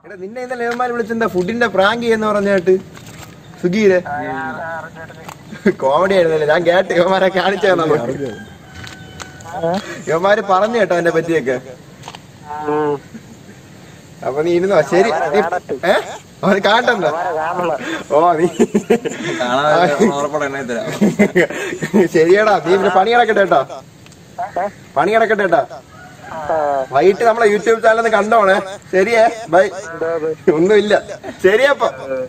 എടാ നിന്നെ ഇന്നലെ ഏമാര് വിളിച്ചെന്താ ഫുഡിന്റെ പ്രാങ്ക് എന്ന് പറഞ്ഞിട്ട് സ്വിഗ്ഗിയിലെ കോമഡി ആയിരുന്നല്ലേ ഞാൻ കേട്ട് യുവമാരെ കാണിച്ചു നമുക്ക് യുവമാര് പറഞ്ഞു കേട്ടോ എന്നെ പറ്റിയൊക്കെ അപ്പൊ നീ ഇരുന്നോ ശരി നീ- ഏ അവന് കാണണ്ടോ ഓ നീ ശരിയാടാ നീ പിന്നെ പണി കിടക്കട്ടെ കേട്ടോ പണി കിടക്കട്ടെ കേട്ടോ വൈകിട്ട് നമ്മളെ യൂട്യൂബ് ചാനൽ കണ്ടോണേ ശരിയേ ബൈ ഒന്നുമില്ല ശരിയപ്പോ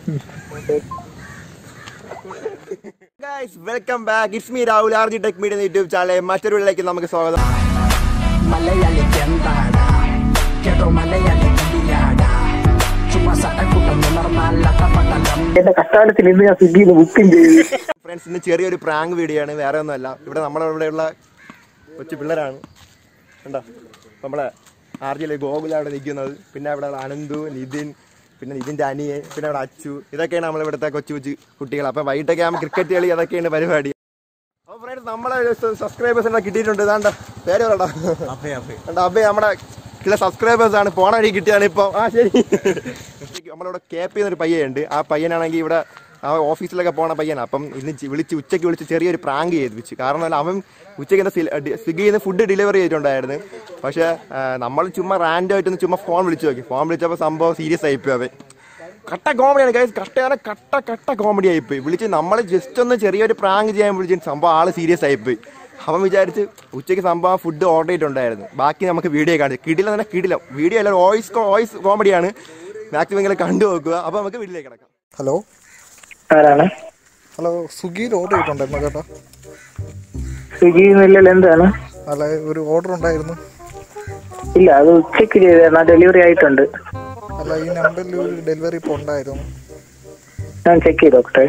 welcome back it's me Rahul R G tech media YouTube channel മറ്റൊരു വീട്ടിലേക്ക് നമുക്ക് സ്വാഗതം മലയാളി എന്താടാ കേട്ടോ മലയാളി കുടിയാടാ ചുമ്മാ സട്ടക്കുട്ടം ഉണർന്നല്ലാത്ത പട്ടണം എന്റെ കഷ്ടാലത്തിൽ ഇന്ന് ഞാൻ സ്വിഗ്ഗിയിൽ ബുക്കും ചെയ്തു ഫ്രണ്ട്സ് ഇന്ന് ചെറിയൊരു പ്രാങ്ക് വീഡിയോ ആണ് വേറെ ഒന്നുമല്ല ഇവിടെ നമ്മുടെ ഇവിടെയുള്ള കൊച്ചു പിള്ളേരാണ് കണ്ടോ നമ്മളെ ആർ ജിയിലെ ഗോകുല അവിടെ നിൽക്കുന്നത് പിന്നെ അവിടെ അനന്തു നിതിൻ പിന്നെ നിതിൻ്റെ അനിയൻ പിന്നെ അവിടെ അച്ചു ഇതൊക്കെയാണ് നമ്മൾ ഇവിടുത്തെ കൊച്ചു കൊച്ചു കുട്ടികൾ അപ്പം വൈകിട്ടൊക്കെ ആകുമ്പോൾ ക്രിക്കറ്റ് കളി അതൊക്കെയാണ് പരിപാടി അപ്പോൾ ഫ്രണ്ട്സ് നമ്മളെ സബ്സ്ക്രൈബേഴ്സ് കിട്ടിയിട്ടുണ്ട് ഇതാണ്ട പേര് പറയടാ കണ്ടോ അബ്ബേ നമ്മുടെ ചില സബ്സ്ക്രൈബേഴ്സ് ആണ് പോണ വഴി കിട്ടിയാണ് ഇപ്പോൾ ആ ശരി നമ്മളിവിടെ കേപ്പ് ചെയ്യുന്നൊരു പയ്യുണ്ട് ആ പയ്യനാണെങ്കിൽ ഇവിടെ ആ ഓഫീസിലൊക്കെ പോണ പയ്യനാണ് അപ്പം ഇന്ന് ചി- വിളിച്ച് ഉച്ചയ്ക്ക് വിളിച്ച് ചെറിയൊരു പ്രാങ്ക് ചെയ്യിപ്പിച്ചു കാരണം എന്താ, അവൻ ഉച്ചയ്ക്ക് എന്താ സ്വിഗ്ഗിയിൽ നിന്ന് ഫുഡ് ഡെലിവറി ചെയ്തിട്ടുണ്ടായിരുന്നു പക്ഷേ ആ, നമ്മൾ ചുമ്മാ റാൻഡം ആയിട്ടൊന്ന് ചുമ്മാ ഫോൺ വിളിച്ചു നോക്കി ഫോൺ വിളിച്ചപ്പോൾ സംഭവം സീരിയസ് ആയിപ്പോയി അവൻ കട്ട കോമഡിയാണ് ഗൈസ് കട്ടയാണ് കട്ട കട്ട കോമഡി ആയിപ്പോയി വിളിച്ച് നമ്മൾ ജസ്റ്റ് ഒന്ന് ചെറിയൊരു പ്രാങ്ക് ചെയ്യാൻ വിളിച്ച് സംഭവം ആള് സീരിയസ് ആയിപ്പോയി അവൻ വിചാരിച്ച് ഉച്ചയ്ക്ക് സംഭവം ഫുഡ് ഓർഡർ ചെയ്തിട്ടുണ്ടായിരുന്നു ബാക്കി നമുക്ക് വീഡിയോ കാണിച്ചു കിടില തന്നെ കിടില വീഡിയോ അല്ല വോയിസ് വോയിസ് കോമഡിയാണ് മാക്സിമം ഇങ്ങനെ കണ്ടു നോക്കുക അപ്പോൾ നമുക്ക് വീട്ടിലേക്ക് കിടക്കാം ഹലോ ആരാണ് ഹലോ സ്വിഗ്ഗിയിൽ ഓർഡർ ചെയ്തിട്ടുണ്ടായിരുന്നു കേട്ടോ സ്വിഗ്ഗിയിൽ നിന്നില്ലല്ലോ എന്താണ് അല്ല ഒരു ഓർഡർ ഉണ്ടായിരുന്നു ഇല്ല അത് ഉച്ചയ്ക്ക് ചെയ്തായിരുന്നു ആ ഡെലിവറി ആയിട്ടുണ്ട് അല്ല ഈ നമ്പറിൽ ഒരു ഡെലിവറി ഇപ്പോൾ ഉണ്ടായിരുന്നു ഞാൻ ചെക്ക് ചെയ്ത് നോക്കട്ടെ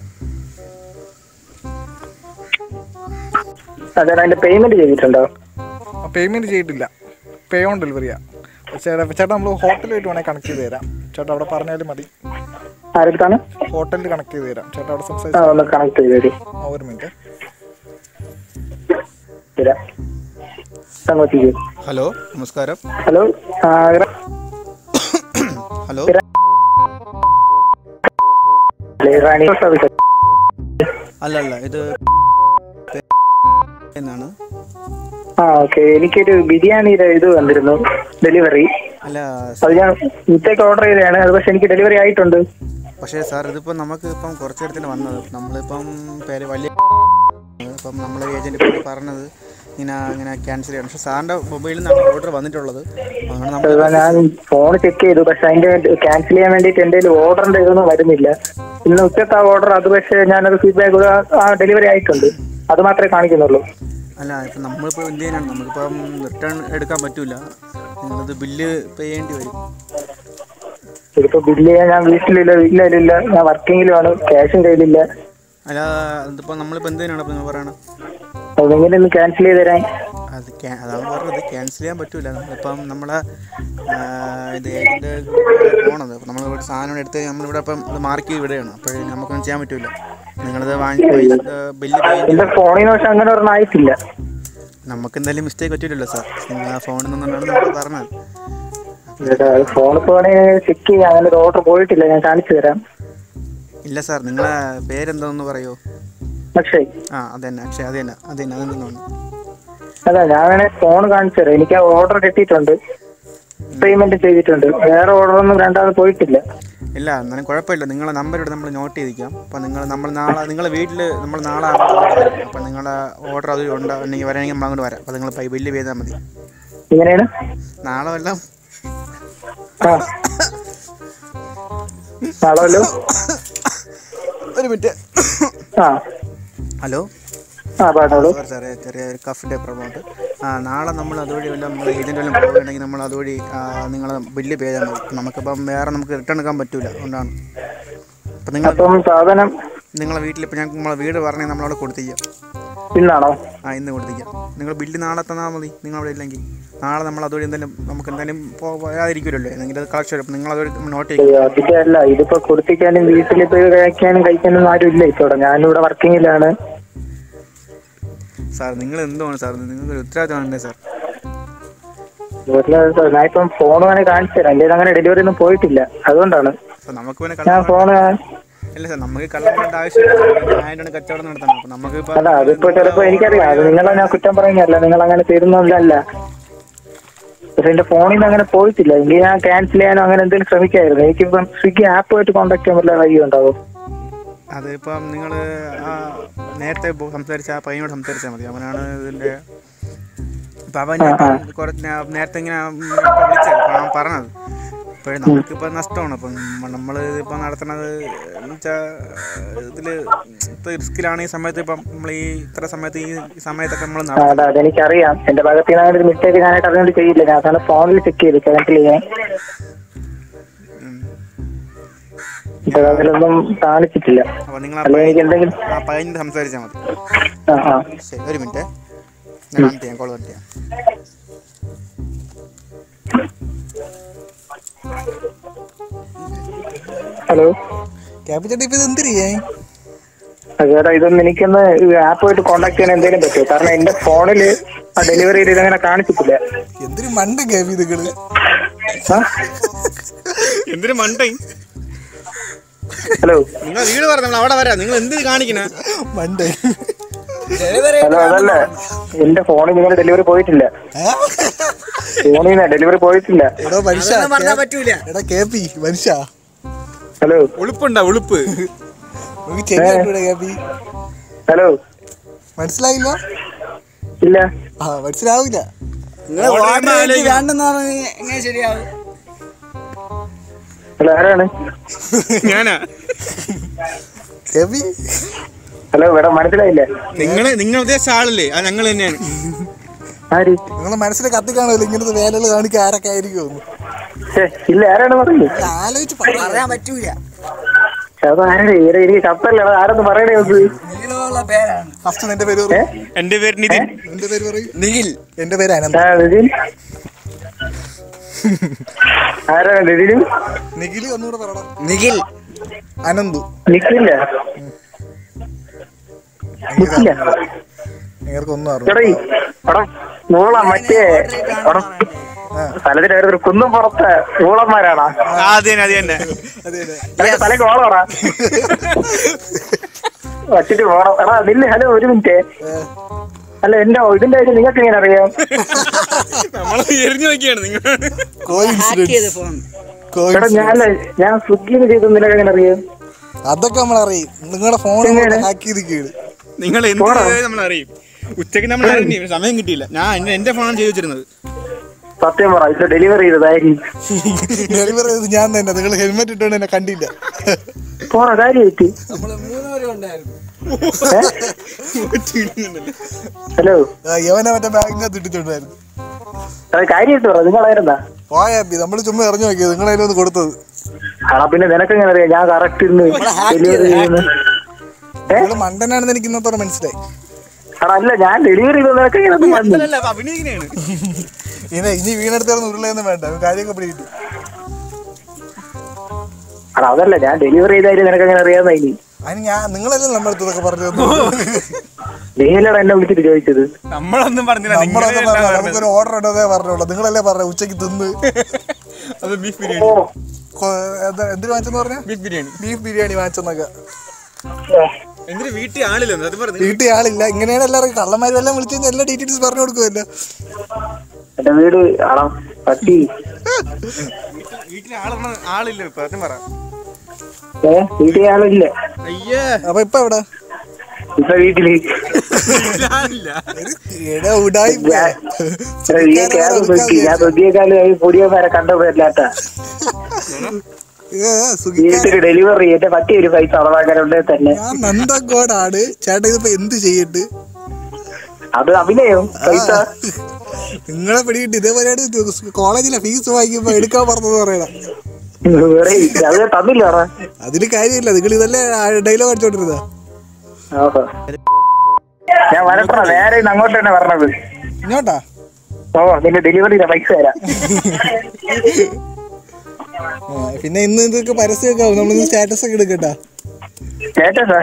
അതാണ് അതിന്റെ പേയ്മെന്റ് ചെയ്തിട്ടുണ്ടോ പേയ്മെൻറ്റ് ചെയ്തിട്ടില്ല പേ ഓൺ ഡെലിവറിയാ ചേട്ടാ ചേട്ടാ നമ്മൾ ഹോട്ടലായിട്ട് വേണമെങ്കിൽ കണക്ട് ചെയ്ത് തരാം ചേട്ടാ അവിടെ പറഞ്ഞാലും മതി ആരടുത്താണ് ഹോട്ടലിൽ കണക്ട് ചെയ്ത് തരാം ചേട്ടാ അവിടെ ആ സംസാരിച്ചു ഒന്ന് കണക്ട് ചെയ്ത് തരും ആ, ഒരു മിനിറ്റ് തരാം അങ്ങോട്ടേക്ക് ഹലോ നമസ്കാരം ഹലോ ആ, ഇറ- ഹലോ അല്ലേ, റാണി സർവീസ് അല്ല അല്ല ഇത് എന്നാണ് ആ ഓക്കെ എനിക്കൊരു ബിരിയാണിയുടെ ഇത് വന്നിരുന്നു ഡെലിവറി അല്ല അത് ഞാൻ ഉച്ചയ്ക്ക് ഓർഡർ ചെയ്തതാണ് അത് പക്ഷെ എനിക്ക് ഡെലിവറി ആയിട്ടുണ്ട് പക്ഷേ സാർ ഇതിപ്പോൾ നമുക്ക് ഇപ്പം കുറച്ച് നേരത്തിന് വന്നത് നമ്മളിപ്പം പേര് വലിയ ഇപ്പം നമ്മൾ ഏജൻറ്റ് ഇപ്പം പറഞ്ഞത് ഇങ്ങനെ ഇങ്ങനെ ക്യാൻസൽ ചെയ്യണം പക്ഷേ സാറിൻ്റെ മൊബൈലിൽ നിന്നാണ് ഓർഡർ വന്നിട്ടുള്ളത് അതുകൊണ്ട് നമ്മൾ അത് ഞാൻ ഫോൺ ചെക്ക് ചെയ്തു പക്ഷെ അതിന്റെ ക്യാൻസൽ ചെയ്യാൻ വേണ്ടിയിട്ട് എന്റെ ഓർഡറിന്റെ ഇതൊന്നും വരുന്നില്ല ഇന്ന് ഉച്ചത്തെ ആ ഓർഡർ അത് പക്ഷേ ഞാനത് ഫീഡ്ബാക്ക് ആ ഡെലിവറി ആയിട്ടുണ്ട് അത് മാത്രമേ കാണിക്കുന്നുള്ളൂ അല്ല ഇപ്പം നമ്മളിപ്പോൾ എന്ത് ചെയ്യാനാണ് നമുക്കിപ്പം റിട്ടേൺ എടുക്കാൻ പറ്റില്ല നിങ്ങളത് ബില്ല് പേ ചെയ്യേണ്ടി വരും ഇതിപ്പോ ബില്ല് ചെയ്യാൻ ഞാൻ വീട്ടിലില്ല വീട്ടിലില്ല ഞാൻ വർക്കിങ്ങിലുമാണ് ക്യാഷും കയ്യിലില്ല അല്ല ഇതിപ്പോൾ നമ്മളിപ്പോൾ എന്ത് ചെയ്യാനാണ് അപ്പോൾ നിങ്ങൾ പറയണത് അതെങ്ങനെ ഒന്ന് ക്യാൻസൽ ചെയ്ത് തരാൻ അത് ക്യാ- അതാണ് പറഞ്ഞത് ക്യാൻസൽ ചെയ്യാൻ പറ്റൂല നമ്മളിപ്പം നമ്മളെ ആ, ഇത് ഏജന്റ് പോണത് അപ്പം നമ്മൾ ഇവിടെ സാധനം എടുത്ത് നമ്മളിവിടെ ഇപ്പം ഇത് മാർക്ക് ചെയ്ത് വിടുകയാണ് അപ്പോൾ നമുക്കൊന്നും ചെയ്യാൻ പറ്റൂല നിങ്ങളിത് വാങ്ങി പൈസ ബില്ല് പേ എന്റെ ഫോണിൽ നിന്ന് പക്ഷെ അങ്ങനെ ഒരെണ്ണം ആയിട്ടില്ല നമുക്ക് എന്തായാലും മിസ്റ്റേക്ക് പറ്റില്ലല്ലോ സാർ നിങ്ങൾ ആ ഫോണിൽ നിന്നാണ് നമ്മൾ പറഞ്ഞത് ഫോൺ ഇപ്പൊ ചെക്ക് ചെയ്യാൻ അങ്ങനെ ഒരു ഓർഡർ പോയിട്ടില്ല ഞാൻ കാണിച്ചു തരാം ഇല്ല സാർ നിങ്ങളെ പേരെന്താണെന്ന് പറയുമോ പക്ഷേ ആ അത് തന്നെ അക്ഷയ അത് തന്നെ അത് തന്നെ അത് തന്നെയാണ് അതാ ഞാൻ വേണേ ഫോൺ കാണിച്ചു തരാം എനിക്ക് ആ ഓർഡർ കിട്ടിയിട്ടുണ്ട് പേയ്മെന്റ് ചെയ്തിട്ടുണ്ട് വേറെ ഓർഡർ ഒന്നും രണ്ടാമത് പോയിട്ടില്ല ഇല്ല എന്നാലും കുഴപ്പമില്ല നിങ്ങളെ നമ്പർ ഇവിടെ നമ്മൾ നോട്ട് ചെയ്തിരിക്കാം അപ്പം നിങ്ങൾ നമ്മൾ നാളെ നിങ്ങളെ വീട്ടിൽ നമ്മൾ നാളെ അങ്ങോട്ട് വരും അപ്പം നിങ്ങളെ ഓർഡർ അത് ഉണ്ടെങ്കിൽ വരണമെങ്കിൽ നമ്മൾ അങ്ങോട്ട് വരാം അപ്പം നിങ്ങൾ പൈ ബില്ല് ചെയ്താൽ മതി ഇങ്ങനെയാണ് നാളെ വല്ലതും ആ നാളെല്ലോ ഒരു മിനിറ്റ് ആ ഹലോ ആ പറഞ്ഞോളൂ സോറി സാറേ ചെറിയ ഒരു കഫിൻ്റെ പ്രോബ്ലം ഉണ്ട് ആ നാളെ നമ്മൾ അതുവഴി വല്ലതും നമ്മൾ ഏജൻറ്റ് വല്ലതും പോവുകയാണെങ്കിൽ നമ്മൾ അതുവഴി നിങ്ങൾ ബില്ല് പേ ചെയ്താൽ മതി നമുക്കിപ്പം വേറെ നമുക്ക് റിട്ടേൺ എടുക്കാൻ പറ്റൂല അതുകൊണ്ടാണ് അപ്പം നിങ്ങൾ അപ്പം സാധനം നിങ്ങളെ വീട്ടിൽ ഇപ്പം ഞങ്ങൾക്ക് നമ്മളെ വീട് പറഞ്ഞാൽ നമ്മളവിടെ കൊടുത്തിരിക്കാം ഇന്നാണോ ആ ഇന്ന് കൊടുത്തിരിക്കാം നിങ്ങൾ ബില്ല് നാളെ തന്നാൽ മതി നിങ്ങൾ അവിടെ ഇല്ലെങ്കിൽ നാളെ നമ്മൾ അതുവഴി എന്തെങ്കിലും നമുക്ക് എന്തെങ്കിലും പോകാതിരിക്കുമല്ലോ എന്തെങ്കിലും അത് കളക്ഷൻ അപ്പം നിങ്ങൾ അതുവഴി നോട്ട് ചെയ്യും അയ്യോ, അതിന്റെ അല്ല ഇതിപ്പോ കൊടുത്തിക്കാനും വീട്ടിൽ പോയി കഴിക്കാനും കഴിക്കാനും ആരും ഇല്ല ഇപ്പൊ ഇവിടെ ഞാനിവിടെ വർക്കിങ്ങിലാണ് സാർ നിങ്ങൾ എന്തുമാണ് സാർ നിങ്ങൾക്ക് ഒരു ഉത്തരവാദിത്തമാണ് സാർ വീട്ടില് ഞാൻ ഇപ്പം ഫോൺ വേണേ കാണിച്ചു തരാം എന്റെ അങ്ങനെ ഡെലിവറി ഒന്നും പോയിട്ടില്ല അതുകൊണ്ടാണ് അപ്പോൾ നമുക്ക് പിന്നെ ഞാൻ കള്ളം ഫോണ് ഇല്ല സാർ നമുക്ക് കള്ളം വേണ്ട ആവശ്യമില്ല ഞാനായിട്ടാണ് കച്ചവടം നടത്തുന്നത് അപ്പോൾ നമുക്ക് ഇപ്പോൾ അല്ല അതിപ്പോ ചിലപ്പോ എനിക്കറിയാം അത് നിങ്ങളെ ഞാൻ കുറ്റം പറയുന്നതല്ല നിങ്ങൾ അങ്ങനെ തരുന്നതല്ല പക്ഷെ എന്റെ ഫോണിൽ നിന്ന് അങ്ങനെ പോയിട്ടില്ല എങ്കിൽ ഞാൻ ക്യാൻസൽ ചെയ്യാനോ അങ്ങനെ എന്തെങ്കിലും ശ്രമിക്കായിരുന്നു എനിക്കിപ്പം സ്വിഗ്ഗി ആപ്പുമായിട്ട് കോൺടാക്ട് ചെയ്യാൻ വല്ല വഴി ഉണ്ടാവും അതിപ്പം നിങ്ങൾ നേരത്തെ ബോ- സംസാരിച്ച ആ പയ്യനോട് സംസാരിച്ചാൽ മതി അവനാണ് ഇതിൻ്റെ അപ്പം അവൻ ഇപ്പം കുറച്ച് നേ- നേരത്തെ ഇങ്ങനെ വിളിച്ചത് അപ്പം അവൻ പറഞ്ഞത് ഇപ്പോഴേ നമുക്കിപ്പോൾ നഷ്ടമാണ് അപ്പം നമ്മൾ ഇതിപ്പോൾ നടത്തുന്നത് എന്ന് വെച്ചാൽ ഇതിൽ റിസ്ക്കിലാണ് ഈ സമയത്ത് ഇപ്പം നമ്മൾ ഈ ഇത്ര സമയത്ത് ഈ സമയത്തൊക്കെ നമ്മൾ ആ, അതാ അതെനിക്കറിയാം എന്റെ ഭാഗത്ത് നിന്ന് അങ്ങനെ ഒരു മിസ്റ്റേക്ക് ഞാനായിട്ട് അറിഞ്ഞുകൊണ്ട് ചെയ്യില്ല ഞാൻ അതാണ് ഫോണിൽ ചെക്ക് ചെയ്ത് ക്യാൻസൽ ചെയ്യാൻ പക്ഷെ അതിലൊന്നും കാണിച്ചിട്ടില്ല അപ്പോൾ നിങ്ങൾ ആ അല്ലെങ്കിൽ എനിക്ക് പയ്യൻ എന്തെങ്കിലും ആ പയ്യനോട് സംസാരിച്ചാൽ മതി ആ ആ ശരി ഒരു മിനിറ്റ് ഞാൻ കണക്ട് ചെയ്യാം കോൾ കണക്ട് ചെയ്യാം ഹലോ ക്യാപിറ്റൽ ഇപ്പൊ ഇത് എന്തിരിയേ ചേട്ടാ ഇതൊന്നും എനിക്കൊന്ന് ആപ്പുമായിട്ട് കോൺടാക്ട് ചെയ്യാൻ എന്തെങ്കിലും പറ്റുമോ കാരണം എന്റെ ഫോണിൽ ആ ഡെലിവറി ചെയ്ത് അങ്ങനെ കാണിച്ചിട്ടില്ല എന്തിരി മണ്ട ക്യാപ് ഇതുകള് ആ? എന്തിനു മണ്ടേ ഹലോ നിങ്ങൾ വീട് പറഞ്ഞു നമ്മൾ അവിടെ വരാം നിങ്ങൾ എന്തിനു കാണിക്കണേ മണ്ട ഹലോ അതല്ല എന്റെ ഫോണിൽ നിങ്ങൾ ഡെലിവറി പോയിട്ടില്ല ഫോണിൽ നിന്ന് ഡെലിവറി പോയിട്ടില്ല എടോ മനുഷ്യ പറ്റൂല എടാ കേപ്പി മനുഷ്യ ഹലോ ഉളുപ്പുണ്ടാ ഉളുപ്പ് നമുക്ക് ചെറിയ കേപ്പി ഹലോ മനസ്സിലായില്ല ഇല്ല ആ മനസ്സിലാവില്ല ഹലോ ആരാണ് ഞാനാ കേപ്പി ഹലോ ഇവിടെ മനസ്സിലായില്ല നിങ്ങള് നിങ്ങൾ ഉദ്ദേശിച്ച ആളല്ലേ അത് ഞങ്ങൾ തന്നെയാണ് ആര് നിങ്ങളെ മനസ്സിൽ കത്തി കാണുമല്ലോ ഇങ്ങനത്തെ വേലകൾ കാണിക്കാൻ ആരൊക്കെ ആയിരിക്കും ഛേ, ഇല്ല ആരാണ് പറയുന്നത് ആലോചിച്ച് പറയാൻ അത് ആരാണ് ഇവിടെ എനിക്ക് കത്തല്ല അത് ആരെന്ന് പറയണേ നമുക്ക് ഫസ്റ്റ് നിന്റെ പേര് പറയൂ എന്റെ പേര് നിതിൻ നിന്റെ പേര് പറയൂ നിഖിൽ എന്റെ പേര് അനന്ത് ആ നിതിൻ ആരാണ് നിതിനും നിഖിൽ ഒന്നുകൂടെ പറയണം നിഖിൽ അനന്തു നിക്കില്ല നിക്കില്ല നിങ്ങൾക്ക് ഒന്നും എടീ അറിയാം എടാ മൂള മറ്റേ എടാ സ്ഥലത്തിന്റെ പേര് ഒരു കുന്നും പുറത്ത് മൂളന്മാരാണോ അത് തന്നെ അത് തന്നെ അതെ അതെ നിനക്ക് തലക്ക് ഓളാടാ വച്ചിട്ട് പോണം എടാ നില്ല് ഹലോ ഒരു മിനിറ്റ് അല്ല എന്റെ ഇതിന്റെ കാര്യം നിങ്ങൾക്ക് എങ്ങനെ അറിയാം നമ്മൾ എറിഞ്ഞു നോക്കിയാണ് നിങ്ങൾ കോയിൻസിഡൻസ് എടാ ഞാൻ ഞാൻ സ്വിഗ്ഗിന്ന് ചെയ്ത് നിനക്ക് എങ്ങനെ അറിയാം അതൊക്കെ നമ്മൾ അറിയും നിങ്ങളുടെ ഫോൺ ഹാക്ക് ചെയ്തിരിക്കുകയാണ് നിങ്ങൾ എന്ത് ചെയ്താലും നമ്മൾ അറിയും ഉച്ചയ്ക്ക് നമ്മൾ അറിഞ്ഞു സമയം കിട്ടിയില്ല ഞാൻ എന്റെ- എന്റെ ഫോണാണ് ചെയ്തു വെച്ചിരുന്നത് സത്യം പറ ഇത് ഡെലിവറി ചെയ്തതായിരിക്കും ഡെലിവറി ചെയ്തത് ഞാൻ തന്നെ നിങ്ങൾ ഹെൽമെറ്റ് ഇട്ടുകൊണ്ട് എന്നെ കണ്ടില്ല പോണ കാര്യമായിട്ട് ഹലോ ആ, യവനെ മറ്റേ ബാഗിനകത്ത് ഇട്ടിട്ടുണ്ടായിരുന്നു അത് കാര്യമായിട്ട് പറ നിങ്ങളായിരുന്നാ പോയാപ്പി നമ്മൾ ചുമ്മാ ഇറങ്ങി നോക്കിയത് നിങ്ങളതിൽ ഒന്ന് കൊടുത്തത് ആടാ പിന്നെ നിനക്ക് എങ്ങനെ അറിയാം ഞാൻ കറക്റ്റ് ഇന്ന് ഡെലിവറി ചെയ്യുന്നു ഏ നിങ്ങൾ മണ്ടനാണെന്ന് എനിക്ക് ഇന്നത്തോടെ മനസ്സിലായി എടാ അല്ല ഞാൻ ഡെലിവറി ചെയ്ത് നിനക്ക് എങ്ങനെ അറിയാം? അല്ല അഭിനയിക്കുന്നതാണ് ഇനി ഇനി വീണെടുത്തായിരുന്നു ഉരുളയൊന്നും വേണ്ട കാര്യമൊക്കെ പിടികിട്ടി എടാ അതല്ല ഞാൻ ഡെലിവറി ചെയ്താലും നിനക്ക് എങ്ങനെ അറിയാമെന്നാ ഇനി അതിന് ഞാൻ നിങ്ങളല്ലേ നമ്മുടെ അടുത്തൊക്കെ പറഞ്ഞു നീലടാ എന്നെ വിളിച്ചിട്ട് ചോദിച്ചത് നമ്മളൊന്നും പറഞ്ഞില്ല നമ്മളൊക്കെ നിങ്ങളെ പറഞ്ഞു എല്ലാം നമുക്കൊരു ഓർഡർ ഉണ്ടതേ പറഞ്ഞോളൂ നിങ്ങളല്ലേ പറഞ്ഞ ഉച്ചയ്ക്ക് തിന്ന് അത് ബീഫ് ഓ ബിരിയാണി കൊ- എന്താ എന്തിനു വാങ്ങിച്ചെന്ന് പറഞ്ഞ ബീഫ് ബിരിയാണി ബീഫ് ബിരിയാണി വാങ്ങിച്ചെന്നൊക്കെ എന്തിന് വീട്ടിൽ ആളില്ലെന്ന് അത് പറഞ്ഞു വീട്ടിൽ ആളില്ല ഇങ്ങനെയാണ് എല്ലാവർക്കും കള്ളന്മാരെല്ലാം വിളിച്ചു കഴിഞ്ഞാൽ എല്ലാ ഡീറ്റെയിൽസ് പറഞ്ഞു കൊടുക്കുമല്ലോ എന്റെ വീട് ആടാ പട്ടി വീട്ടിൽ ആളാണ് ആളില്ല ഇപ്പൊ അതും പറ ഏ വീട്ടിൽ ആളില്ല അയ്യേ അപ്പൊ ഇപ്പൊ എവിടെ ഇപ്പൊ വീട്ടില് ആളില്ല എടാ ഉടായി ഞാൻ ഞാൻ നോക്കി ഞാൻ നോക്കിയേക്കാളും പൊടിയന്മാരെ കണ്ടുപോയില്ലാത്ത വീട്ടില് ഡെലിവറി എന്റെ പറ്റി ഒരു പൈസ അളവാക്കാനുണ്ടെ തന്നെ ഞാൻ നന്ദഗോഡാണ് ചേട്ടാ ഇതിപ്പോ എന്ത് ചെയ്യട്ട് അത് അഭിനയം പൈസ നിങ്ങളെ പിടികിട്ടി ഇതേപോലെയാണ് കോളേജിലെ ഫീസ് വാങ്ങിക്കുമ്പോ എടുക്കാൻ പറഞ്ഞത് പറയണം വേറെ അത് തന്നില്ലാടാ അതിന് കാര്യമില്ല നിങ്ങൾ ഇതല്ലേ ഡയലോഗ് അടിച്ചോണ്ടിരുന്ന ഓഹോ ഞാൻ വരട്ടാ നേരെ ഇന്ന് അങ്ങോട്ട് തന്നെ പറഞ്ഞത് ഇങ്ങോട്ടാ ഓ നിന്റെ ഡെലിവറിയുടെ പൈസ തരാം ആ, പിന്നെ ഇന്ന് ഇതൊക്കെ പരസ്യമൊക്കെ ആവും നമ്മളിന്ന് സ്റ്റാറ്റസ് ഒക്കെ എടുക്കട്ടാ സ്റ്റാറ്റസാ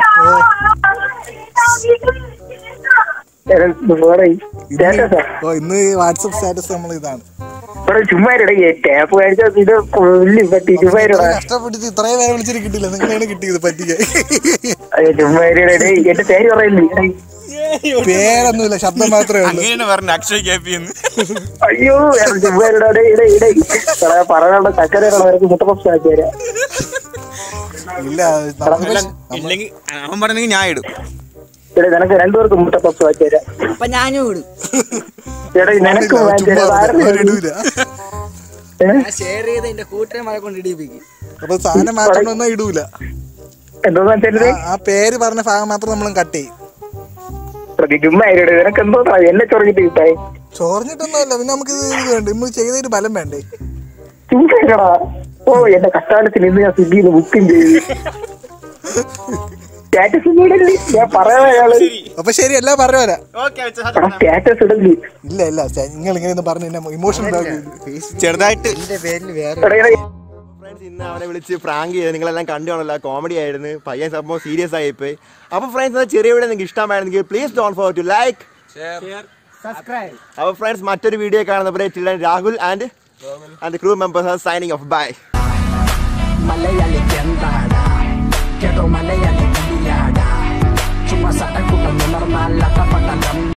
സ്റ്റാറ്റസാ ഓ ഇന്ന് വാട്സപ്പ് സ്റ്റാറ്റസ് നമ്മൾ ഇതാണ് ഇവിടെ ചുമ്മാ ടാപ്പ് കാണിച്ചാൽ ഇത് കൊല്ലി പറ്റി ചുമ്മാ ഇരുടാ. കഷ്ടപ്പെട്ടിട്ട് ഇത്രയും പേരെ വിളിച്ചിട്ട് കിട്ടില്ല നിങ്ങളാണ് കിട്ടിയത് പറ്റിക്കാൻ അയ്യോ, ചുമ്മാ ഇരുടാ. ഡേയ്, എന്റെ പേര് പറയില്ലേ പേരൊന്നുമില്ല ശബ്ദം മാത്രമേ ഉള്ളൂ അങ്ങനെയാണ് പറഞ്ഞത് അക്ഷയ് കെ പി എന്ന് അയ്യോ എടാ, ചുമ്മാ ഇരുടാ. ഡേയ്, ഡേയ്, ഡേയ്. എടാ, പറയാനുള്ള ചക്കരയുടെ അവർക്ക് മുട്ടപ്പപ്സ് ആക്കി തരാം ഇല്ല നമുക്ക് ഇല്ലെങ്കിൽ അവൻ പറഞ്ഞെങ്കിൽ ഞാൻ ഇടും എടാ നിനക്ക് രണ്ടുപേർക്ക് മുട്ടപ്പപ്സ് ആക്കി തരാം അപ്പൊ ഞാനും ഇടും എടാ നിനക്ക് വാങ്ങിച്ചു തരാം. ആരുടെ ചുമ്മാ ഇടൂല ഏ? ഞാൻ ഷെയർ ചെയ്ത് എന്റെ കൂട്ടുകാരെ കൊണ്ട് ഇടിപ്പിക്കും അപ്പൊ സാധനം മാറ്റണം ഒന്നും ഇടൂല എന്തോന്നാ വെച്ചാല് ആ- ആ പേര് പറഞ്ഞ ഭാഗം മാത്രം നമ്മൾ കട്ട് ചെയ്യും പ്രതി ചുമ്മാ ഇരുടാ. നിനക്ക് എന്തോന്നാ എന്നെ ചൊറങ്ങിട്ട് കിട്ടായി ചോർന്നിട്ടൊന്നുമല്ല പിന്നെ നമുക്ക് ഇത് ഇത് വേണ്ടേ നമ്മൾ ചെയ്തൊരു ബലം വേണ്ടേ ചുമ്മാ ഇരുടാ. ഓ എന്റെ കഷ്ടാലത്തിൽ ഇന്ന് ഞാൻ സ്വിഗ്ഗിന്ന് ബുക്കിംഗ് ചെയ്തു സ്റ്റാറ്റസ് ഇടല്ലേ ഞാൻ പറയാ അയാള് അപ്പൊ ശരി എല്ലാം പറഞ്ഞു വരാം എടാ സ്റ്റാറ്റസ് ഇടല്ലേ ഇല്ല ഇല്ല നിങ്ങൾ ഇങ്ങനെ ഒന്ന് പറഞ്ഞു എന്നെ ഇമോഷൻ ചെറുതായിട്ട് എടാ എടാ ഫ്രണ്ട്സ് ഇന്ന് അവനെ വിളിച്ച് പ്രാങ്ക് ചെയ്ത് നിങ്ങളെല്ലാം കണ്ടുകാണല്ലോ കോമഡി ആയിരുന്നു പയ്യൻ സംഭവം സീരിയസ് ആയിപ്പോയി അപ്പോൾ ഫ്രണ്ട്സ് ചെറിയ വീഡിയോ നിങ്ങൾക്ക് ഇഷ്ടമായിരുന്നെങ്കിൽ please don't forget to like അപ്പോൾ ഫ്രണ്ട്സ് മറ്റൊരു വീഡിയോ കാണുന്നവരെ children Rahul and and crew members are signing off bye മലയാളിക്ക് എന്താടാ കേട്ടോ മലയാളി കുടിയാടാ ചുമ്മാ സട്ടക്കുട്ടം നിലർന്നാൽ അട്ടപ്പട്ടം